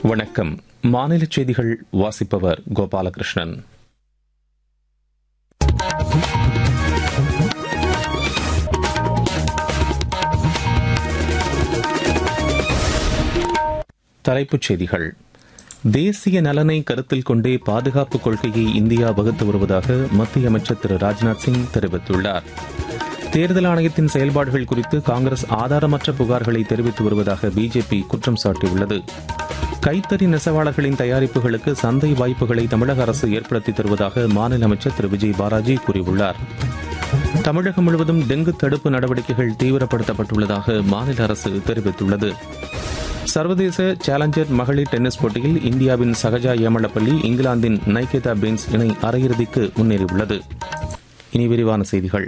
வணக்கம் மாநில செய்திகள் வாசிப்பவர் கோபாலகிருஷ்ணன் தலைப்புச் செய்திகள் தேசிய நலனை கருத்தில் கொண்டே பாதுகாப்பு கொள்கையை இந்தியா வகுத்து வருவதாக மத்திய அமைச்சர் திரு ராஜ்நாத் சிங் தெரிவித்துள்ளார் தேர்தல் ஆணையத்தின் செயல்பாடுகள் குறித்து காங்கிரஸ் ஆதாரமற்ற புகார்களை தெரிவித்து வருவதாக பிஜேபி குற்றம் சாட்டியுள்ளது கைத்தறி நெசவாளர்களின் தயாரிப்புகளுக்கு சந்தை வாய்ப்புகளை தமிழக அரசு ஏற்படுத்தி தருவதாக மாநில அமைச்சர் திரு விஜய் பாலாஜி கூறியுள்ளார் தமிழகம் முழுவதும் டெங்கு தடுப்பு நடவடிக்கைகள் தீவிரப்படுத்தப்பட்டுள்ளதாக மாநில அரசு தெரிவித்துள்ளது சர்வதேச சேலஞ்சர் மகளிர் டென்னிஸ் போட்டியில் இந்தியாவின் சகஜா ஏமலப்பள்ளி இங்கிலாந்தின் நைகேதா பெயின்ஸ் இணை அரையிறுதிக்கு முன்னேறியுள்ளது இனி விரிவான செய்திகள்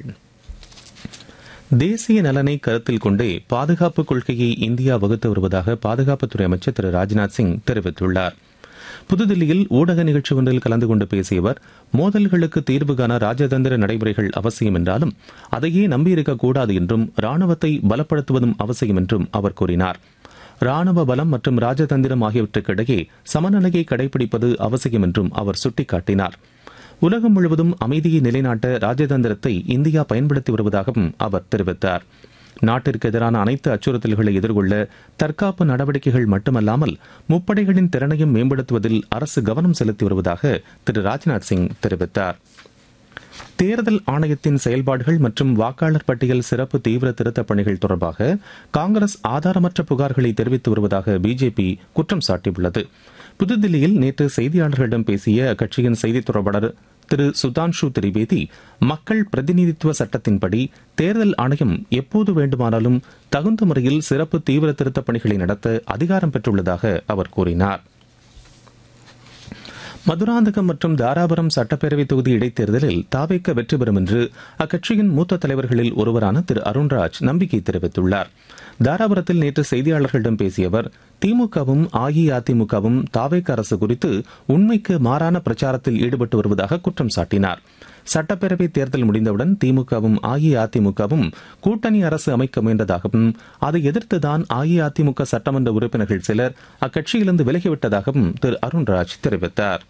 தேசிய நலனை கருத்தில் கொண்டே பாதுகாப்பு கொள்கையை இந்தியா வகுத்து வருவதாக பாதுகாப்புத்துறை அமைச்சர் திரு ராஜ்நாத் சிங் தெரிவித்துள்ளார் புதுதில்லியில் ஊடக நிகழ்ச்சி ஒன்றில் கலந்து கொண்டு பேசிய அவர் மோதல்களுக்கு தீர்வு காண ராஜதந்திர நடைமுறைகள் அவசியம் என்றாலும் அதையே நம்பியிருக்கக்கூடாது என்றும் ராணுவத்தை பலப்படுத்துவதும் அவசியம் என்றும் அவர் கூறினார் ராணுவ பலம் மற்றும் ராஜதந்திரம் ஆகியவற்றுக்கிடையே சமநிலையை கடைபிடிப்பது அவசியம் என்றும் அவர் சுட்டிக்காட்டினார் உலகம் முழுவதும் அமைதியை நிலைநாட்ட ராஜதந்திரத்தை இந்தியா பயன்படுத்தி வருவதாகவும் அவர் தெரிவித்தார் நாட்டிற்கு எதிரான அனைத்து அச்சுறுத்தல்களை எதிர்கொள்ள தற்காப்பு நடவடிக்கைகள் மட்டுமல்லாமல் முப்படைகளின் திறனையும் மேம்படுத்துவதில் அரசு கவனம் செலுத்தி வருவதாக திரு ராஜ்நாத் சிங் தெரிவித்தார் தேர்தல் ஆணையத்தின் செயல்பாடுகள் மற்றும் வாக்காளர் பட்டியல் சிறப்பு தீவிர திருத்தப் பணிகள் தொடர்பாக காங்கிரஸ் ஆதாரமற்ற புகார்களை தெரிவித்து வருவதாக பிஜேபி குற்றம் சாட்டியுள்ளது புதுதில்லியில் நேற்று செய்தியாளர்களிடம் பேசிய அக்கட்சியின் செய்தித் தொடர்பாளர் திரு சுதான்ஷு திரிவேதி மக்கள் பிரதிநிதித்துவ சட்டத்தின்படி தேர்தல் ஆணையம் எப்போது வேண்டுமானாலும் தகுந்த முறையில் சிறப்பு தீவிர திருத்தப் பணிகளை நடத்த அதிகாரம் பெற்றுள்ளதாக அவர் கூறினார் மதுராந்தகம் மற்றும் தாராபுரம் சட்டப்பேரவை தொகுதி இடைத்தேர்தலில் தாவேக்க வெற்றி பெறும் என்று அக்கட்சியின் மூத்த தலைவர்களில் ஒருவரான திரு அருண்ராஜ் நம்பிக்கை தெரிவித்துள்ளார் தாராபுரத்தில் நேற்று செய்தியாளர்களிடம் பேசிய அவர் திமுகவும் அஇஅதிமுகவும் தாவேக்க அரசு குறித்து உண்மைக்கு மாறான பிரச்சாரத்தில் ஈடுபட்டு வருவதாக குற்றம் சாட்டினார் சட்டப்பேரவை தேர்தல் முடிந்தவுடன் திமுகவும் அஇஅதிமுகவும் கூட்டணி அரசு அமைக்க முயன்றதாகவும் அதை எதிர்த்துதான் அஇஅதிமுக சட்டமன்ற உறுப்பினர்கள் சிலர் அக்கட்சியிலிருந்து விலகிவிட்டதாகவும் திரு அருண்ராஜ் தெரிவித்தார்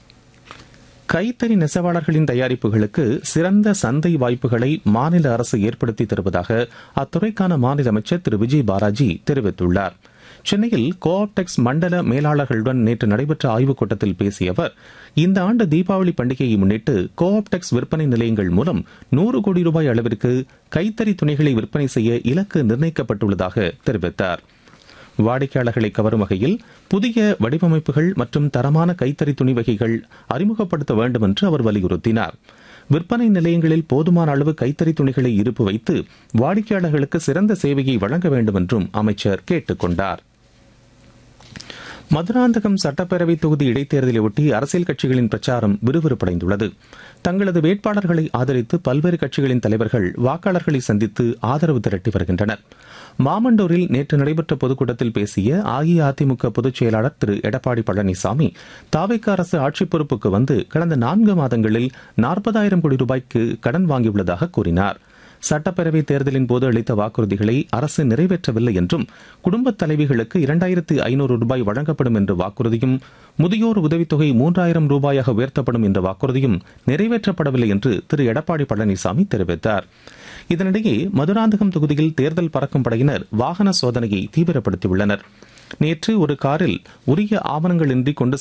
கைத்தறி நெசவாளர்களின் தயாரிப்புகளுக்கு சிறந்த சந்தை வாய்ப்புகளை மாநில அரசு ஏற்படுத்தி தருவதாக அத்துறைக்கான மாநில அமைச்சர் திரு விஜய் பாலாஜி தெரிவித்துள்ளார் சென்னையில் கோஆப்டெக்ஸ் மண்டல மேலாளர்களுடன் நேற்று நடைபெற்ற ஆய்வுக் கூட்டத்தில் பேசிய அவர் இந்த ஆண்டு தீபாவளி பண்டிகையை முன்னிட்டு கோஆப்டெக்ஸ் விற்பனை நிலையங்கள் மூலம் நூறு கோடி ரூபாய் அளவிற்கு கைத்தறி துணிகளை விற்பனை செய்ய இலக்கு நிர்ணயிக்கப்பட்டுள்ளதாக தெரிவித்தார் வாடிக்கையாளர்களை கவரும் வகையில் புதிய வடிவமைப்புகள் மற்றும் தரமான கைத்தறி துணி வகைகள் அறிமுகப்படுத்த வேண்டும் என்று அவர் வலியுறுத்தினார் விற்பனை நிலையங்களில் போதுமான அளவு கைத்தறி துணிகளை இருப்பு வைத்து வாடிக்கையாளர்களுக்கு சிறந்த சேவையை வழங்க வேண்டும் என்றும் அமைச்சர் கேட்டுக் கொண்டார் மதுராந்தகம் சட்டப்பேரவை தொகுதி இடைத்தேர்தலையொட்டி அரசியல் கட்சிகளின் பிரச்சாரம் விறுவிறுப்படைந்துள்ளது தங்களது வேட்பாளர்களை ஆதரித்து பல்வேறு கட்சிகளின் தலைவர்கள் வாக்காளர்களை சந்தித்து ஆதரவு திரட்டி வருகின்றனர் மாமண்டூரில் நேற்று நடைபெற்ற பொதுக்கூட்டத்தில் பேசிய அஇஅதிமுக பொதுச் செயலாளர் திரு எடப்பாடி பழனிசாமி தாவைக்க அரசு ஆட்சிப் பொறுப்புக்கு வந்து கடந்த நான்கு மாதங்களில் நாற்பதாயிரம் கோடி ரூபாய்க்கு கடன் வாங்கியுள்ளதாக கூறினார் சட்டப்பேரவை தேர்தலின் போது அளித்த வாக்குறுதிகளை அரசு நிறைவேற்றவில்லை என்றும் குடும்பத் தலைவிகளுக்கு இரண்டாயிரத்து ஐநூறு ரூபாய் வழங்கப்படும் என்ற வாக்குறுதியும் முதியோர் உதவித்தொகை மூன்றாயிரம் ரூபாயாக உயர்த்தப்படும் என்ற வாக்குறுதியும் நிறைவேற்றப்படவில்லை என்று திரு எடப்பாடி பழனிசாமி தெரிவித்தார் இதனிடையே மதுராந்தகம் தொகுதியில் தேர்தல் பறக்கும் படையினர் வாகன சோதனையை தீவிரப்படுத்தியுள்ளனர் நேற்று ஒரு காரில் உரிய ஆவணங்கள் இன்றி கொண்டு